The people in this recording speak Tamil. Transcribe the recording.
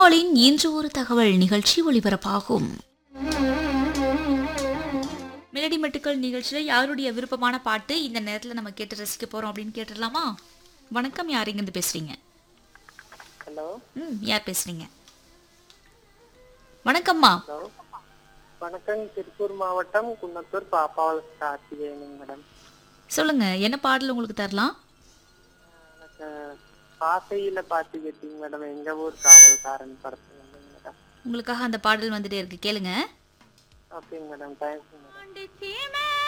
நாளின் இன்று ஒரு தகவல் நிகழ்ச்சி ஒளிபரப்பாகும் மெலடி மெட்டுக்கள் நிகழ்ச்சியில் யாருடைய விருப்பமான பாட்டு இந்த நேரத்தில் நம்ம கேட்டு ரசிக்க போறோம் அப்படின்னு கேட்டுடலாமா வணக்கம் யார் இங்கிருந்து பேசுறீங்க ஹலோ ம் யார் பேசுறீங்க வணக்கம்மா ஹலோ வணக்கம் திருப்பூர் மாவட்டம் குன்னத்தூர் பாப்பாவல் கார்த்திகேயனுங்க மேடம் சொல்லுங்க என்ன பாடல் உங்களுக்கு தரலாம் எனக்கு பாசையில பாட்டு கேட்டீங்க மேடம் எங்க ஊர் காவல்காரன் படத்துங்க மேடம் உங்களுக்காக அந்த பாடல் வந்துட்டே இருக்கு கேளுங்க ஓகேங்க மேடம் தேங்க்ஸ் மேடம் பாண்டிச்சேமே